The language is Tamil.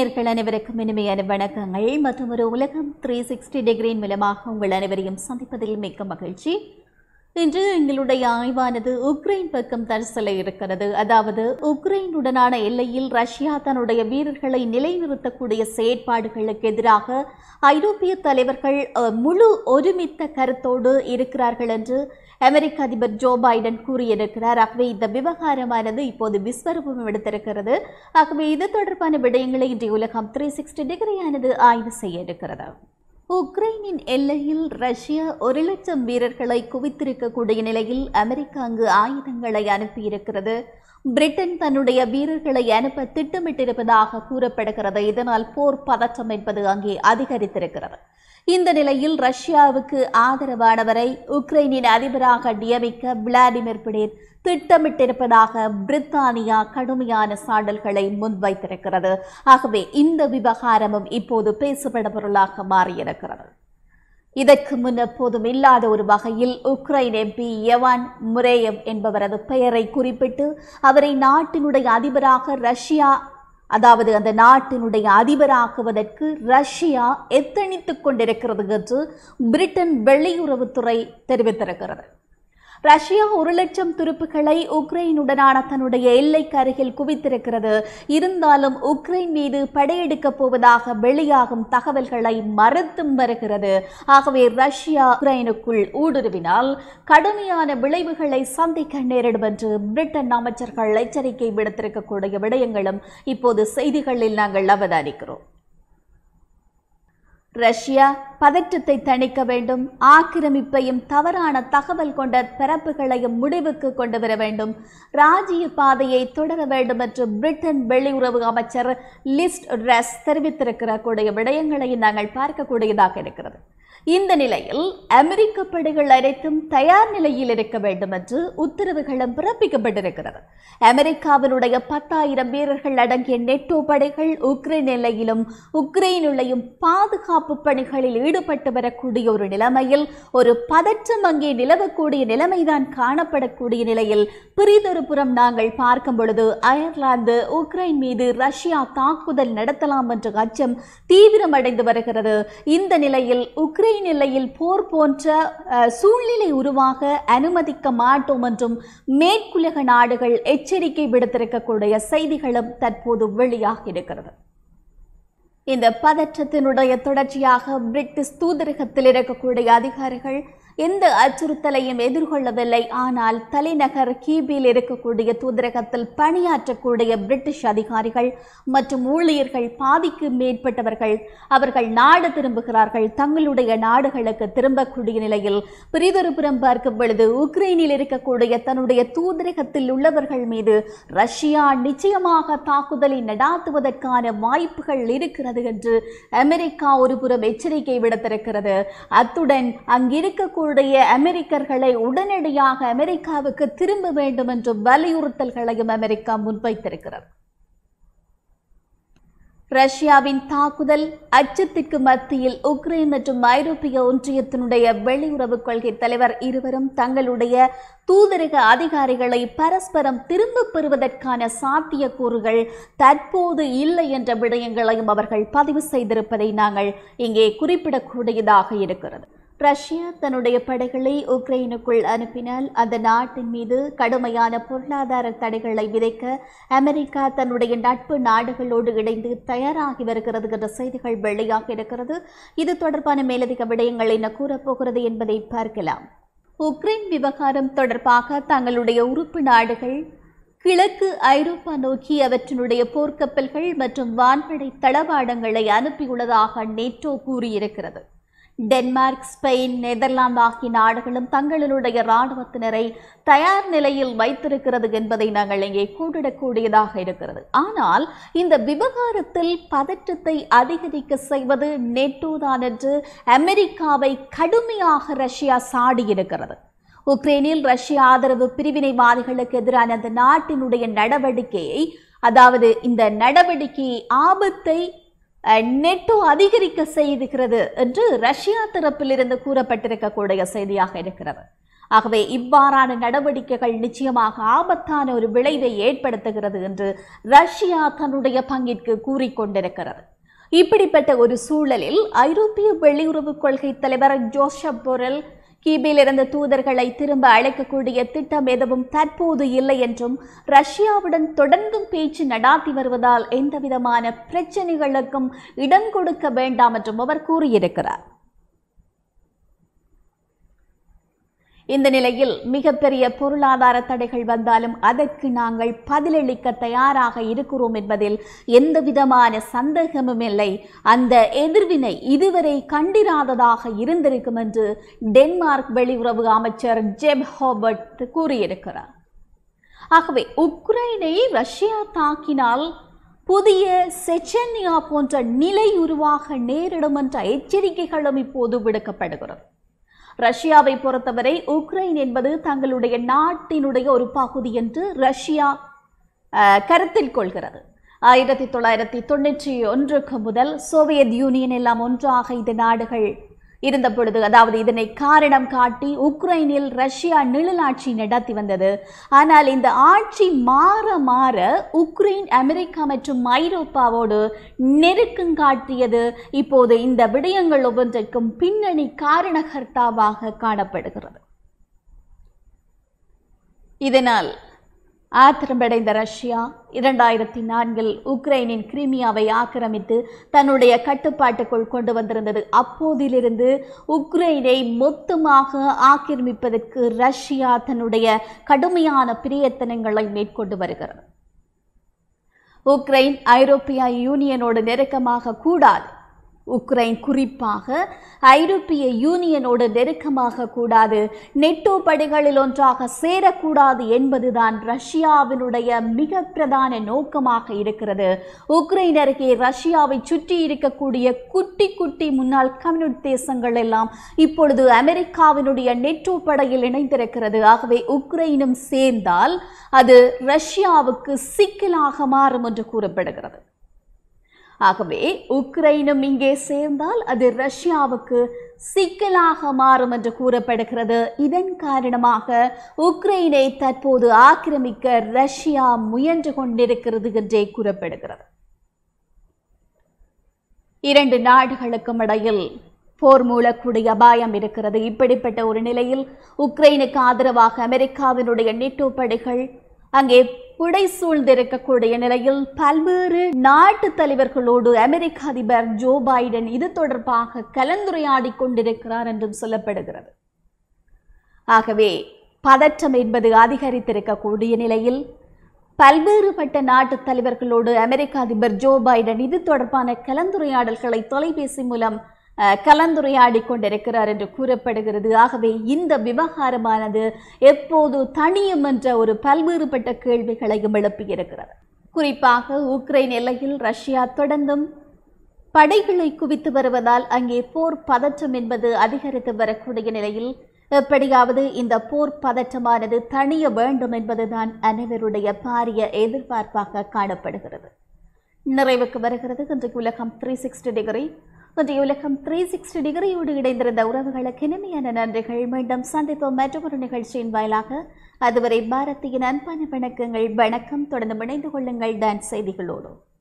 நேர்கள் அனைவருக்கும் இனிமையான வணக்கங்கள் மற்றும் ஒரு உலகம் த்ரீ சிக்ஸ்டி டிகிரியின் மூலமாக உங்கள் அனைவரையும் சந்திப்பதில் மிக்க மகிழ்ச்சி இன்று எங்களுடைய ஆய்வானது உக்ரைன் பக்கம் தரிசல இருக்கிறது அதாவது உக்ரைனுடனான எல்லையில் ரஷ்யா தன்னுடைய வீரர்களை நிலைநிறுத்தக்கூடிய செயற்பாடுகளுக்கு எதிராக ஐரோப்பிய தலைவர்கள் அஹ், முழு ஒருமித்த கருத்தோடு இருக்கிறார்கள் என்று அமெரிக்க அதிபர் ஜோ பைடன் கூறியிருக்கிறார் ஆகவே இந்த விவகாரமானது இப்போது விஸ்வரூபம் எடுத்திருக்கிறது ஆகவே இது தொடர்பான விடயங்களை இன்றைய உலகம் த்ரீ சிக்ஸ்டி டிகிரியானது ஆய்வு செய்ய இருக்கிறது உக்ரைனின் எல்லையில் ரஷ்யா ஒரு லட்சம் வீரர்களை குவித்திருக்கக்கூடிய நிலையில் அமெரிக்கா அங்கு ஆயுதங்களை அனுப்பியிருக்கிறது பிரிட்டன் தன்னுடைய வீரர்களை அனுப்ப திட்டமிட்டிருப்பதாக கூறப்படுகிறது இதனால் போர் பதற்றம் என்பது அங்கே அதிகரித்திருக்கிறது இந்த நிலையில் ரஷ்யாவுக்கு ஆதரவானவரை உக்ரைனின் அதிபராக நியமிக்க விளாடிமிர் புடின் திட்டமிட்டிருப்பதாக பிரித்தானியா கடுமையான சாடல்களை முன்வைத்திருக்கிறது ஆகவே இந்த விவகாரமும் இப்போது பேசுபட பொருளாக மாறியிருக்கிறது இதற்கு முன் எப்போதும் இல்லாத ஒரு வகையில் உக்ரைன் எம்பி யவான் முரேயவ் என்பவரது பெயரை குறிப்பிட்டு அவரை நாட்டினுடைய அதிபராக ரஷ்யா அதாவது அந்த நாட்டினுடைய அதிபராக்குவதற்கு ரஷ்யா எத்தனித்துக் கொண்டிருக்கிறது என்று பிரிட்டன் வெளியுறவுத்துறை தெரிவித்திருக்கிறது ரஷ்யா ஒரு லட்சம் துருப்புகளை உக்ரைனுடனான தன்னுடைய எல்லைக்கு அருகில் குவித்திருக்கிறது இருந்தாலும் உக்ரைன் மீது படையெடுக்கப் போவதாக வெளியாகும் தகவல்களை மறுத்தும் வருகிறது ஆகவே ரஷ்யா உக்ரைனுக்குள் ஊடுருவினால் கடுமையான விளைவுகளை சந்திக்க நேரிடும் என்று பிரிட்டன் அமைச்சர்கள் எச்சரிக்கை விடுத்திருக்கக்கூடிய விடயங்களும் இப்போது செய்திகளில் நாங்கள் அவதானிக்கிறோம் ரஷ்யா பதற்றத்தை தணிக்க வேண்டும் ஆக்கிரமிப்பையும் தவறான தகவல் கொண்ட பரப்புகளையும் முடிவுக்கு கொண்டு வர வேண்டும் ராஜ்ய பாதையை தொடர வேண்டும் என்று பிரிட்டன் வெளியுறவு அமைச்சர் லிஸ்ட் ரஸ் தெரிவித்திருக்கிற கூடிய விடயங்களையும் நாங்கள் பார்க்கக்கூடியதாக இருக்கிறது இந்த நிலையில் அமெரிக்க படைகள் அனைத்தும் தயார் நிலையில் இருக்க வேண்டும் என்று உத்தரவுகளும் பிறப்பிக்கப்பட்டிருக்கிறது அமெரிக்காவினுடைய பத்தாயிரம் வீரர்கள் அடங்கிய நெட்டோ படைகள் உக்ரைன் எல்லையிலும் உக்ரைனுள்ளையும் பாதுகாப்பு பணிகளில் ஈடுபட்டு வரக்கூடிய ஒரு நிலைமையில் ஒரு பதற்றம் அங்கே நிலவக்கூடிய நிலைமைதான் காணப்படக்கூடிய நிலையில் பிரிதொரு புறம் நாங்கள் பார்க்கும் பொழுது அயர்லாந்து உக்ரைன் மீது ரஷ்யா தாக்குதல் நடத்தலாம் என்ற அச்சம் தீவிரமடைந்து வருகிறது இந்த நிலையில் உக்ரைன் எல்லையில் போர் போன்ற அஹ், சூழ்நிலை உருவாக அனுமதிக்க மாட்டோம் என்றும் மேற்குலக நாடுகள் எச்சரிக்கை விடுத்திருக்கக்கூடிய செய்திகளும் தற்போது வெளியாகி இருக்கிறது இந்த பதற்றத்தினுடைய தொடர்ச்சியாக பிரிட்டிஷ் தூதரகத்தில் இருக்கக்கூடிய அதிகாரிகள் எந்த அச்சுறுத்தலையும் எதிர்கொள்ளவில்லை ஆனால் தலைநகர் கீபில் இருக்கக்கூடிய தூதரகத்தில் பணியாற்றக்கூடிய பிரிட்டிஷ் அதிகாரிகள் மற்றும் ஊழியர்கள் பாதிக்கு மேற்பட்டவர்கள் அவர்கள் நாடு திரும்புகிறார்கள் தங்களுடைய நாடுகளுக்கு திரும்பக்கூடிய நிலையில் பிரிதொருபுறம் பார்க்கும் பொழுது உக்ரைனில் இருக்கக்கூடிய தன்னுடைய தூதரகத்தில் உள்ளவர்கள் மீது ரஷ்யா நிச்சயமாக தாக்குதலை நடாத்துவதற்கான வாய்ப்புகள் இருக்கிறது என்று அமெரிக்கா ஒருபுறம் எச்சரிக்கை விடுத்திருக்கிறது அத்துடன் அங்கிருக்கக்கூடிய அமெரிக்கர்களை உடனடியாக அமெரிக்காவுக்கு திரும்ப வேண்டும் என்று வலியுறுத்தல்களையும் அமெரிக்கா முன்வைத்திருக்கிறது ரஷ்யாவின் தாக்குதல் அச்சத்திற்கு மத்தியில் உக்ரைன் மற்றும் ஐரோப்பிய ஒன்றியத்தினுடைய வெளியுறவு கொள்கை தலைவர் இருவரும் தங்களுடைய தூதரக அதிகாரிகளை பரஸ்பரம் திரும்பப் பெறுவதற்கான சாத்தியக்கூறுகள் தற்போது இல்லை என்ற விடயங்களையும் அவர்கள் பதிவு செய்திருப்பதை நாங்கள் இங்கே குறிப்பிடக்கூடியதாக இருக்கிறது ரஷ்யா தன்னுடைய படைகளை உக்ரைனுக்குள் அனுப்பினால் அந்த நாட்டின் மீது கடுமையான பொருளாதார தடைகளை விதைக்க அமெரிக்கா தன்னுடைய நட்பு நாடுகளோடு இணைந்து தயாராகி வருகிறது என்ற செய்திகள் வெளியாக இருக்கிறது இது தொடர்பான மேலதிக விடயங்கள் என்ன கூறப்போகிறது என்பதை பார்க்கலாம் உக்ரைன் விவகாரம் தொடர்பாக தங்களுடைய உறுப்பு நாடுகள் கிழக்கு ஐரோப்பா நோக்கி அவற்றினுடைய போர்க்கப்பல்கள் மற்றும் வான்படை தளவாடங்களை அனுப்பியுள்ளதாக நேட்டோ கூறியிருக்கிறது டென்மார்க் ஸ்பெயின் நெதர்லாந்து ஆகிய நாடுகளும் தங்களுடைய இராணுவத்தினரை தயார் நிலையில் வைத்திருக்கிறது என்பதை நாங்கள் இங்கே கூடிடக்கூடியதாக இருக்கிறது ஆனால் இந்த விவகாரத்தில் பதற்றத்தை அதிகரிக்க செய்வது நெட்டோ தான் என்று அமெரிக்காவை கடுமையாக ரஷ்யா சாடியிருக்கிறது உக்ரைனில் ரஷ்ய ஆதரவு பிரிவினைவாதிகளுக்கு எதிரான அந்த நாட்டினுடைய நடவடிக்கையை அதாவது இந்த நடவடிக்கையை ஆபத்தை அஹ், நெட்டோ அதிகரிக்க செய்திருக்கிறது என்று ரஷ்யா தரப்பிலிருந்து கூறப்பட்டிருக்கக்கூடிய செய்தியாக இருக்கிறது ஆகவே இவ்வாறான நடவடிக்கைகள் நிச்சயமாக ஆபத்தான ஒரு விளைவை ஏற்படுத்துகிறது என்று ரஷ்யா தன்னுடைய பங்கிற்கு கூறிக்கொண்டிருக்கிறது இப்படிப்பட்ட ஒரு சூழலில் ஐரோப்பிய வெளியுறவு கொள்கை தலைவர் ஜோசப் பொரல் கீபிலிருந்து தூதர்களை திரும்ப அழைக்கக்கூடிய திட்டம் எதுவும் தற்போது இல்லை என்றும் ரஷ்யாவுடன் தொடர்ந்தும் பேச்சு நடாத்தி வருவதால் எந்தவிதமான பிரச்சனைகளுக்கும் இடம் கொடுக்க வேண்டாம் என்றும் அவர் கூறியிருக்கிறார் இந்த நிலையில் மிகப்பெரிய பொருளாதார தடைகள் வந்தாலும் அதற்கு நாங்கள் பதிலளிக்க தயாராக இருக்கிறோம் என்பதில் எந்தவிதமான சந்தேகமும் இல்லை அந்த எதிர்வினை இதுவரை கண்டிராததாக இருந்திருக்கும் என்று டென்மார்க் வெளியுறவு அமைச்சர் ஜெப் ஹோபர்ட் கூறியிருக்கிறார் ஆகவே உக்ரைனை ரஷ்யா தாக்கினால் புதிய செச்சன்யா போன்ற நிலை உருவாக நேரிடும் என்ற எச்சரிக்கைகளும் இப்போது விடுக்கப்படுகிறது ரஷ்யாவை பொறுத்தவரை உக்ரைன் என்பது தங்களுடைய நாட்டினுடைய ஒரு பகுதி என்று ரஷ்யா அஹ், கருத்தில் கொள்கிறது ஆயிரத்தி தொள்ளாயிரத்தி தொண்ணூற்றி ஒன்றுக்கு முதல் சோவியத் யூனியன் எல்லாம் ஒன்றாக இந்த நாடுகள் இருந்த பொழுது அதாவது இதனை காரணம் காட்டி உக்ரைனில் ரஷ்யா நிழலாட்சி நடத்தி வந்தது ஆனால் இந்த ஆட்சி மாற மாற உக்ரைன் அமெரிக்கா மற்றும் ஐரோப்பாவோடு நெருக்கம் காட்டியது இப்போது இந்த விடயங்கள் ஒவ்வொன்றிற்கும் பின்னணி காரணகர்த்தாவாக காணப்படுகிறது இதனால் ஆத்திரமடைந்த ரஷ்யா இரண்டாயிரத்தி நான்கில் உக்ரைனின் கிரிமியாவை ஆக்கிரமித்து தன்னுடைய கட்டுப்பாட்டுக்குள் கொண்டு வந்திருந்தது அப்போதிலிருந்து உக்ரைனை மொத்தமாக ஆக்கிரமிப்பதற்கு ரஷ்யா தன்னுடைய கடுமையான பிரயத்தனங்களை மேற்கொண்டு வருகிறது உக்ரைன் ஐரோப்பிய யூனியனோடு நெருக்கமாக கூடாது உக்ரைன் குறிப்பாக ஐரோப்பிய யூனியனோடு நெருக்கமாக கூடாது நெட்டோ படைகளில் ஒன்றாக சேரக்கூடாது என்பதுதான் ரஷ்யாவினுடைய மிக பிரதான நோக்கமாக இருக்கிறது உக்ரைன் அருகே ரஷ்யாவை சுற்றி இருக்கக்கூடிய குட்டி குட்டி முன்னாள் கம்யூனிஸ்ட் தேசங்கள் எல்லாம் இப்பொழுது அமெரிக்காவினுடைய நெட்டோ படையில் இணைந்திருக்கிறது ஆகவே உக்ரைனும் சேர்ந்தால் அது ரஷ்யாவுக்கு சிக்கலாக மாறும் என்று கூறப்படுகிறது ஆகவே உக்ரைனும் இங்கே சேர்ந்தால் அது ரஷ்யாவுக்கு சிக்கலாக மாறும் என்று கூறப்படுகிறது இதன் காரணமாக உக்ரைனை தற்போது ஆக்கிரமிக்க ரஷ்யா முயன்று கொண்டிருக்கிறது என்றே கூறப்படுகிறது இரண்டு நாடுகளுக்கும் இடையில் போர் மூலக்கூடிய அபாயம் இருக்கிறது இப்படிப்பட்ட ஒரு நிலையில் உக்ரைனுக்கு ஆதரவாக அமெரிக்காவினுடைய நேட்டோ படைகள் அங்கே புடை சூழ்ந்திருக்கக்கூடிய நிலையில் பல்வேறு நாட்டு தலைவர்களோடு அமெரிக்க அதிபர் ஜோ பைடன் இது தொடர்பாக கலந்துரையாடிக் கொண்டிருக்கிறார் என்றும் சொல்லப்படுகிறது ஆகவே பதற்றம் என்பது அதிகரித்திருக்கக்கூடிய நிலையில் பல்வேறுபட்ட நாட்டு தலைவர்களோடு அமெரிக்க அதிபர் ஜோ பைடன் இது தொடர்பான கலந்துரையாடல்களை தொலைபேசி மூலம் அஹ், கலந்துரையாடிக் கொண்டிருக்கிறார் என்று கூறப்படுகிறது ஆகவே இந்த விவகாரமானது எப்போது தணியும் என்ற ஒரு பல்வேறுபட்ட கேள்விகளையும் எழுப்பியிருக்கிறது குறிப்பாக உக்ரைன் எல்லையில் ரஷ்யா தொடர்ந்தும் படைகளை குவித்து வருவதால் அங்கே போர் பதற்றம் என்பது அதிகரித்து வரக்கூடிய நிலையில் எப்படியாவது இந்த போர் பதற்றமானது தணிய வேண்டும் என்பதுதான் அனைவருடைய பாரிய எதிர்பார்ப்பாக காணப்படுகிறது நிறைவுக்கு வருகிறது இன்றைக்கு உலகம் த்ரீ சிக்ஸ்டி டிகிரி இன்றைய உலகம் த்ரீ சிக்ஸ்டி டிகிரியோடு இணைந்திருந்த உறவுகளுக்கு இனிமையான நன்றிகள் மீண்டும் சந்திப்போம் மற்றொரு நிகழ்ச்சியின் வாயிலாக அதுவரை பாரதியின் அன்பான வணக்கங்கள் வணக்கம் தொடர்ந்து இணைந்து கொள்ளுங்கள் டான்ஸ் செய்திகளோடு